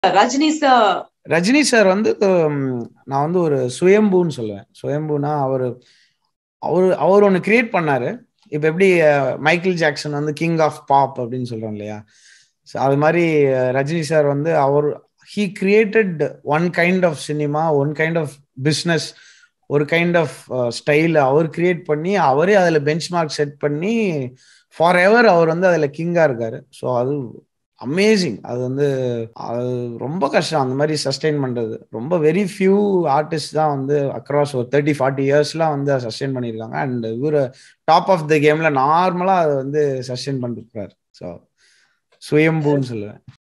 Rajini sir Rajini sir வந்து உம், நான் வந்து ஒரு சுயம்புன்னு சொல்லுவேன் சுயம்புனா அவர் அவர் அவர் ஒன்று கிரியேட் பண்ணாரு இப்போ எப்படி அஹ், மைக்கேல் ஜாக்சன் வந்து கிங் ஆஃப் பாப் அப்படின்னு சொல்றோம் இல்லையா So, அது மாதிரி அஹ், ரஜினி சார் வந்து அவர் he created one kind of cinema one kind of business ஒரு கைண்ட் ஆஃப் ஸ்டைல் அவர் கிரியேட் பண்ணி அவரே அதில் பெஞ்ச் மார்க் செட் பண்ணி ஃபார் எவர் அவர் வந்து அதில் கிங்காக இருக்காரு ஸோ அது அமேசிங் அது வந்து அது ரொம்ப கஷ்டம் அந்த மாதிரி சஸ்டெயின் பண்றது ரொம்ப வெரி ஃபியூ ஆர்டிஸ்ட் தான் வந்து அக்ராஸ் ஒரு தேர்ட்டி ஃபார்ட்டி இயர்ஸ்லாம் வந்து சஸ்டெயின் பண்ணியிருக்காங்க அண்ட் இவர் டாப் ஆஃப் த கேம்ல நார்மலா அதை வந்து சஸ்டெயின் பண்ணிருக்காரு ஸோ சுயம்புன்னு சொல்லுவேன்